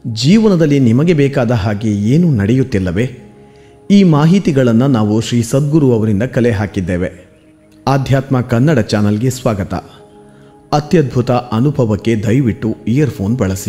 ಜೀವನದಲ್ಲಿ ನಿಮಗೆ ಬೇಕಾದ ಹಾಗೆ ಏನು ನಡೆಯುತ್ತಿಲ್ಲವೇ ಈ ಮಾಹಿತಿಗಳನ್ನು ನಾವು ಶ್ರೀ ಸದ್ಗುರು ಅವರಿಂದ ಕಲೆ ಹಾಕಿದ್ದೇವೆ ಆಧ್ಯಾತ್ಮ ಕನ್ನಡ ಚಾನಲ್ಗೆ ಸ್ವಾಗತ ಅತ್ಯದ್ಭುತ ಅನುಭವಕ್ಕೆ ದಯವಿಟ್ಟು ಇಯರ್ಫೋನ್ ಬಳಸಿ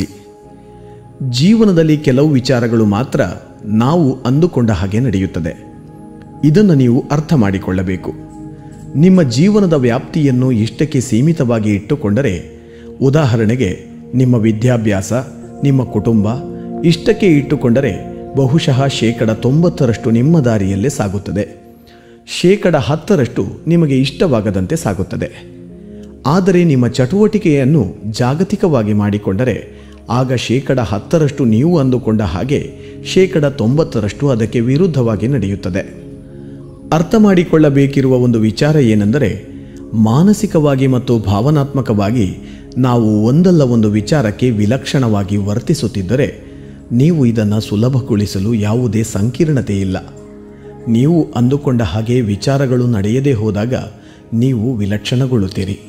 ಜೀವನದಲ್ಲಿ ಕೆಲವು ವಿಚಾರಗಳು ಮಾತ್ರ ನಾವು ಅಂದುಕೊಂಡ ಹಾಗೆ ನಡೆಯುತ್ತದೆ ಇದನ್ನು ನೀವು ಅರ್ಥ ಮಾಡಿಕೊಳ್ಳಬೇಕು ನಿಮ್ಮ ಜೀವನದ ವ್ಯಾಪ್ತಿಯನ್ನು ಇಷ್ಟಕ್ಕೆ ಸೀಮಿತವಾಗಿ ಇಟ್ಟುಕೊಂಡರೆ ಉದಾಹರಣೆಗೆ ನಿಮ್ಮ ವಿದ್ಯಾಭ್ಯಾಸ ನಿಮ್ಮ ಕುಟುಂಬ ಇಷ್ಟಕ್ಕೆ ಇಟ್ಟುಕೊಂಡರೆ ಬಹುಶಃ ಶೇಕಡ ತೊಂಬತ್ತರಷ್ಟು ನಿಮ್ಮ ದಾರಿಯಲ್ಲೇ ಸಾಗುತ್ತದೆ ಶೇಕಡ ಹತ್ತರಷ್ಟು ನಿಮಗೆ ಇಷ್ಟವಾಗದಂತೆ ಸಾಗುತ್ತದೆ ಆದರೆ ನಿಮ್ಮ ಚಟುವಟಿಕೆಯನ್ನು ಜಾಗತಿಕವಾಗಿ ಮಾಡಿಕೊಂಡರೆ ಆಗ ಶೇಕಡ ಹತ್ತರಷ್ಟು ನೀವು ಅಂದುಕೊಂಡ ಹಾಗೆ ಶೇಕಡ ತೊಂಬತ್ತರಷ್ಟು ಅದಕ್ಕೆ ವಿರುದ್ಧವಾಗಿ ನಡೆಯುತ್ತದೆ ಅರ್ಥ ಮಾಡಿಕೊಳ್ಳಬೇಕಿರುವ ಒಂದು ವಿಚಾರ ಏನೆಂದರೆ ಮಾನಸಿಕವಾಗಿ ಮತ್ತು ಭಾವನಾತ್ಮಕವಾಗಿ ನಾವು ಒಂದಲ್ಲ ಒಂದು ವಿಚಾರಕ್ಕೆ ವಿಲಕ್ಷಣವಾಗಿ ವರ್ತಿಸುತ್ತಿದ್ದರೆ ನೀವು ಇದನ್ನು ಸುಲಭಗೊಳಿಸಲು ಯಾವುದೇ ಸಂಕೀರ್ಣತೆ ಇಲ್ಲ ನೀವು ಅಂದುಕೊಂಡ ಹಾಗೆ ವಿಚಾರಗಳು ನಡೆಯದೇ ಹೋದಾಗ ನೀವು ವಿಲಕ್ಷಣಗೊಳ್ಳುತ್ತೀರಿ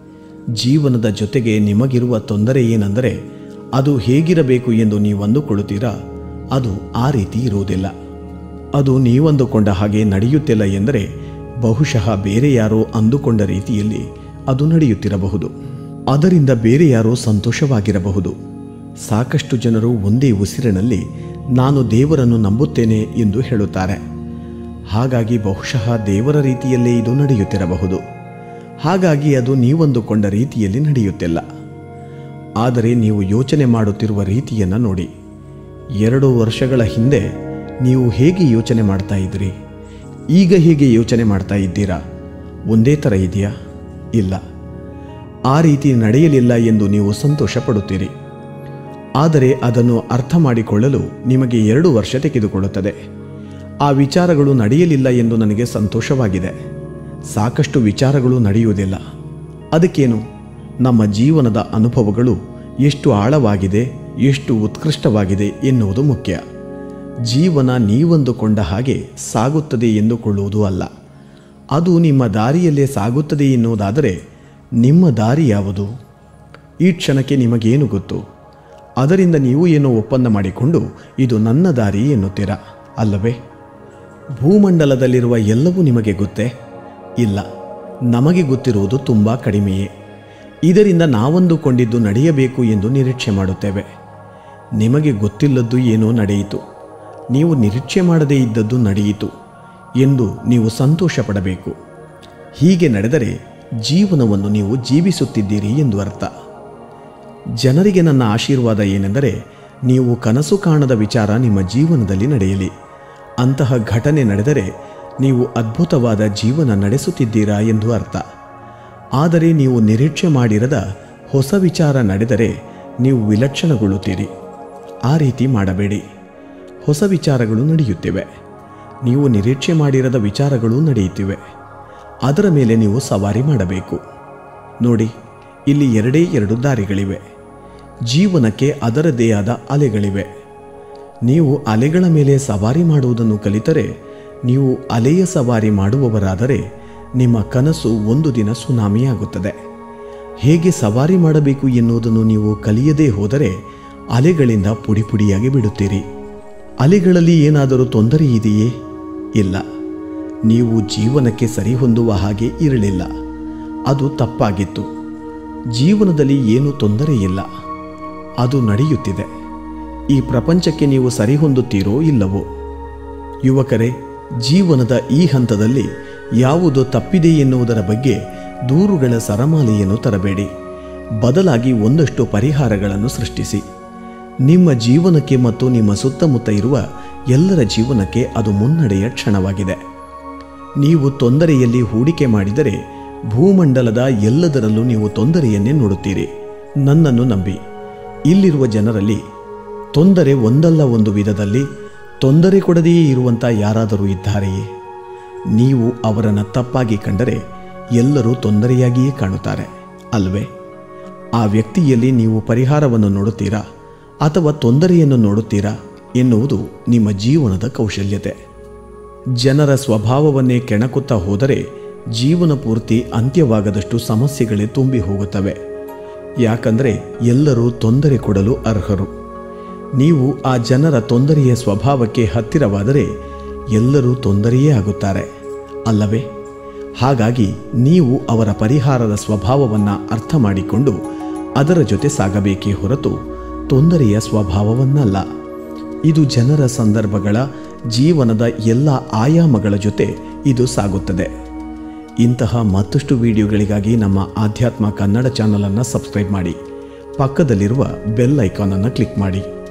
ಜೀವನದ ಜೊತೆಗೆ ನಿಮಗಿರುವ ತೊಂದರೆ ಏನೆಂದರೆ ಅದು ಹೇಗಿರಬೇಕು ಎಂದು ನೀವು ಅಂದುಕೊಳ್ಳುತ್ತೀರಾ ಅದು ಆ ರೀತಿ ಇರುವುದಿಲ್ಲ ಅದು ನೀವಂದುಕೊಂಡ ಹಾಗೆ ನಡೆಯುತ್ತಿಲ್ಲ ಎಂದರೆ ಬಹುಶಃ ಬೇರೆ ಯಾರೋ ಅಂದುಕೊಂಡ ರೀತಿಯಲ್ಲಿ ಅದು ನಡೆಯುತ್ತಿರಬಹುದು ಅದರಿಂದ ಬೇರೆ ಯಾರೋ ಸಂತೋಷವಾಗಿರಬಹುದು ಸಾಕಷ್ಟು ಜನರು ಒಂದೇ ಉಸಿರಿನಲ್ಲಿ ನಾನು ದೇವರನ್ನು ನಂಬುತ್ತೇನೆ ಎಂದು ಹೇಳುತ್ತಾರೆ ಹಾಗಾಗಿ ಬಹುಶಃ ದೇವರ ರೀತಿಯಲ್ಲೇ ಇದು ನಡೆಯುತ್ತಿರಬಹುದು ಹಾಗಾಗಿ ಅದು ನೀವಂದುಕೊಂಡ ರೀತಿಯಲ್ಲಿ ನಡೆಯುತ್ತಿಲ್ಲ ಆದರೆ ನೀವು ಯೋಚನೆ ಮಾಡುತ್ತಿರುವ ರೀತಿಯನ್ನು ನೋಡಿ ಎರಡು ವರ್ಷಗಳ ಹಿಂದೆ ನೀವು ಹೇಗೆ ಯೋಚನೆ ಮಾಡ್ತಾ ಇದ್ರಿ ಈಗ ಹೇಗೆ ಯೋಚನೆ ಮಾಡ್ತಾ ಇದ್ದೀರಾ ಒಂದೇ ಥರ ಇದೆಯಾ ಇಲ್ಲ ಆ ರೀತಿ ನಡೆಯಲಿಲ್ಲ ಎಂದು ನೀವು ಸಂತೋಷ ಪಡುತ್ತೀರಿ ಆದರೆ ಅದನ್ನು ಅರ್ಥ ಮಾಡಿಕೊಳ್ಳಲು ನಿಮಗೆ ಎರಡು ವರ್ಷ ತೆಗೆದುಕೊಳ್ಳುತ್ತದೆ ಆ ವಿಚಾರಗಳು ನಡೆಯಲಿಲ್ಲ ಎಂದು ನನಗೆ ಸಂತೋಷವಾಗಿದೆ ಸಾಕಷ್ಟು ವಿಚಾರಗಳು ನಡೆಯುವುದಿಲ್ಲ ಅದಕ್ಕೇನು ನಮ್ಮ ಜೀವನದ ಅನುಭವಗಳು ಎಷ್ಟು ಆಳವಾಗಿದೆ ಎಷ್ಟು ಉತ್ಕೃಷ್ಟವಾಗಿದೆ ಎನ್ನುವುದು ಮುಖ್ಯ ಜೀವನ ನೀವಂದುಕೊಂಡ ಹಾಗೆ ಸಾಗುತ್ತದೆ ಎಂದುಕೊಳ್ಳುವುದು ಅಲ್ಲ ಅದು ನಿಮ್ಮ ದಾರಿಯಲ್ಲೇ ಸಾಗುತ್ತದೆ ಎನ್ನುವುದಾದರೆ ನಿಮ್ಮ ದಾರಿ ಯಾವುದು ಈ ಕ್ಷಣಕ್ಕೆ ನಿಮಗೇನು ಗೊತ್ತು ಅದರಿಂದ ನೀವು ಏನೋ ಒಪ್ಪಂದ ಮಾಡಿಕೊಂಡು ಇದು ನನ್ನ ದಾರಿ ಎನ್ನುತ್ತೀರಾ ಅಲ್ಲವೇ ಭೂಮಂಡಲದಲ್ಲಿರುವ ಎಲ್ಲವೂ ನಿಮಗೆ ಗೊತ್ತೇ ಇಲ್ಲ ನಮಗೆ ಗೊತ್ತಿರುವುದು ತುಂಬ ಕಡಿಮೆಯೇ ಇದರಿಂದ ನಾವಂದುಕೊಂಡಿದ್ದು ನಡೆಯಬೇಕು ಎಂದು ನಿರೀಕ್ಷೆ ಮಾಡುತ್ತೇವೆ ನಿಮಗೆ ಗೊತ್ತಿಲ್ಲದ್ದು ಏನೋ ನಡೆಯಿತು ನೀವು ನಿರೀಕ್ಷೆ ಮಾಡದೇ ಇದ್ದದ್ದು ನಡೆಯಿತು ಎಂದು ನೀವು ಸಂತೋಷ ಪಡಬೇಕು ಹೀಗೆ ನಡೆದರೆ ಜೀವನವನ್ನು ನೀವು ಜೀವಿಸುತ್ತಿದ್ದೀರಿ ಎಂದು ಅರ್ಥ ಜನರಿಗೆ ನನ್ನ ಆಶೀರ್ವಾದ ಏನೆಂದರೆ ನೀವು ಕನಸು ಕಾಣದ ವಿಚಾರ ನಿಮ್ಮ ಜೀವನದಲ್ಲಿ ನಡೆಯಲಿ ಅಂತಹ ಘಟನೆ ನಡೆದರೆ ನೀವು ಅದ್ಭುತವಾದ ಜೀವನ ನಡೆಸುತ್ತಿದ್ದೀರಾ ಎಂದು ಅರ್ಥ ಆದರೆ ನೀವು ನಿರೀಕ್ಷೆ ಮಾಡಿರದ ಹೊಸ ವಿಚಾರ ನಡೆದರೆ ನೀವು ವಿಲಕ್ಷಣಗೊಳ್ಳುತ್ತೀರಿ ಆ ರೀತಿ ಮಾಡಬೇಡಿ ಹೊಸ ವಿಚಾರಗಳು ನಡೆಯುತ್ತಿವೆ ನೀವು ನಿರೀಕ್ಷೆ ಮಾಡಿರದ ವಿಚಾರಗಳು ನಡೆಯುತ್ತಿವೆ ಅದರ ಮೇಲೆ ನೀವು ಸವಾರಿ ಮಾಡಬೇಕು ನೋಡಿ ಇಲ್ಲಿ ಎರಡೇ ಎರಡು ದಾರಿಗಳಿವೆ ಜೀವನಕ್ಕೆ ಅದರದೇ ಆದ ಅಲೆಗಳಿವೆ ನೀವು ಅಲೆಗಳ ಮೇಲೆ ಸವಾರಿ ಮಾಡುವುದನ್ನು ಕಲಿತರೆ ನೀವು ಅಲೆಯ ಸವಾರಿ ಮಾಡುವವರಾದರೆ ನಿಮ್ಮ ಕನಸು ಒಂದು ದಿನ ಸುನಾಮಿಯಾಗುತ್ತದೆ ಹೇಗೆ ಸವಾರಿ ಮಾಡಬೇಕು ಎನ್ನುವುದನ್ನು ನೀವು ಕಲಿಯದೇ ಹೋದರೆ ಅಲೆಗಳಿಂದ ಪುಡಿ ಪುಡಿಯಾಗಿ ಬಿಡುತ್ತೀರಿ ಅಲೆಗಳಲ್ಲಿ ಏನಾದರೂ ತೊಂದರೆ ಇದೆಯೇ ಇಲ್ಲ ನೀವು ಜೀವನಕ್ಕೆ ಸರಿಹೊಂದುವ ಹಾಗೆ ಇರಲಿಲ್ಲ ಅದು ತಪ್ಪಾಗಿತ್ತು ಜೀವನದಲ್ಲಿ ಏನೂ ತೊಂದರೆ ಇಲ್ಲ ಅದು ನಡೆಯುತ್ತಿದೆ ಈ ಪ್ರಪಂಚಕ್ಕೆ ನೀವು ಸರಿಹೊಂದುತ್ತೀರೋ ಇಲ್ಲವೋ ಯುವಕರೇ ಜೀವನದ ಈ ಹಂತದಲ್ಲಿ ಯಾವುದು ತಪ್ಪಿದೆ ಎನ್ನುವುದರ ಬಗ್ಗೆ ದೂರುಗಳ ಸರಮಾಲೆಯನ್ನು ತರಬೇಡಿ ಬದಲಾಗಿ ಒಂದಷ್ಟು ಪರಿಹಾರಗಳನ್ನು ಸೃಷ್ಟಿಸಿ ನಿಮ್ಮ ಜೀವನಕ್ಕೆ ಮತ್ತು ನಿಮ್ಮ ಸುತ್ತಮುತ್ತ ಇರುವ ಎಲ್ಲರ ಜೀವನಕ್ಕೆ ಅದು ಮುನ್ನಡೆಯ ಕ್ಷಣವಾಗಿದೆ ನೀವು ತೊಂದರೆಯಲ್ಲಿ ಹೂಡಿಕೆ ಮಾಡಿದರೆ ಭೂಮಂಡಲದ ಎಲ್ಲದರಲ್ಲೂ ನೀವು ತೊಂದರೆಯನ್ನೇ ನೋಡುತ್ತೀರಿ ನನ್ನನ್ನು ನಂಬಿ ಇಲ್ಲಿರುವ ಜನರಲ್ಲಿ ತೊಂದರೆ ಒಂದಲ್ಲ ಒಂದು ವಿಧದಲ್ಲಿ ತೊಂದರೆ ಕೊಡದೆಯೇ ಇರುವಂಥ ಯಾರಾದರೂ ಇದ್ದಾರೆಯೇ ನೀವು ಅವರನ್ನು ತಪ್ಪಾಗಿ ಕಂಡರೆ ಎಲ್ಲರೂ ತೊಂದರೆಯಾಗಿಯೇ ಕಾಣುತ್ತಾರೆ ಅಲ್ವೇ ಆ ವ್ಯಕ್ತಿಯಲ್ಲಿ ನೀವು ಪರಿಹಾರವನ್ನು ನೋಡುತ್ತೀರಾ ಅಥವಾ ತೊಂದರೆಯನ್ನು ನೋಡುತ್ತೀರಾ ಎನ್ನುವುದು ನಿಮ್ಮ ಜೀವನದ ಕೌಶಲ್ಯತೆ ಜನರ ಸ್ವಭಾವವನ್ನೇ ಕೆಣಕುತ್ತಾ ಹೋದರೆ ಜೀವನ ಪೂರ್ತಿ ಅಂತ್ಯವಾಗದಷ್ಟು ಸಮಸ್ಯೆಗಳೇ ತುಂಬಿ ಹೋಗುತ್ತವೆ ಯಾಕಂದರೆ ಎಲ್ಲರೂ ತೊಂದರೆ ಕೊಡಲು ಅರ್ಹರು ನೀವು ಆ ಜನರ ತೊಂದರೆಯ ಸ್ವಭಾವಕ್ಕೆ ಹತ್ತಿರವಾದರೆ ಎಲ್ಲರೂ ತೊಂದರೆಯೇ ಆಗುತ್ತಾರೆ ಅಲ್ಲವೇ ಹಾಗಾಗಿ ನೀವು ಅವರ ಪರಿಹಾರದ ಸ್ವಭಾವವನ್ನು ಅರ್ಥ ಮಾಡಿಕೊಂಡು ಅದರ ಜೊತೆ ಸಾಗಬೇಕೇ ಹೊರತು ತೊಂದರೆಯ ಸ್ವಭಾವವನ್ನಲ್ಲ ಇದು ಜನರ ಸಂದರ್ಭಗಳ ಜೀವನದ ಎಲ್ಲ ಆಯಾಮಗಳ ಜೊತೆ ಇದು ಸಾಗುತ್ತದೆ ಇಂತಹ ಮತ್ತಷ್ಟು ವಿಡಿಯೋಗಳಿಗಾಗಿ ನಮ್ಮ ಆಧ್ಯಾತ್ಮ ಕನ್ನಡ ಚಾನಲನ್ನು ಸಬ್ಸ್ಕ್ರೈಬ್ ಮಾಡಿ ಪಕ್ಕದಲ್ಲಿರುವ ಬೆಲ್ ಐಕಾನನ್ನು ಕ್ಲಿಕ್ ಮಾಡಿ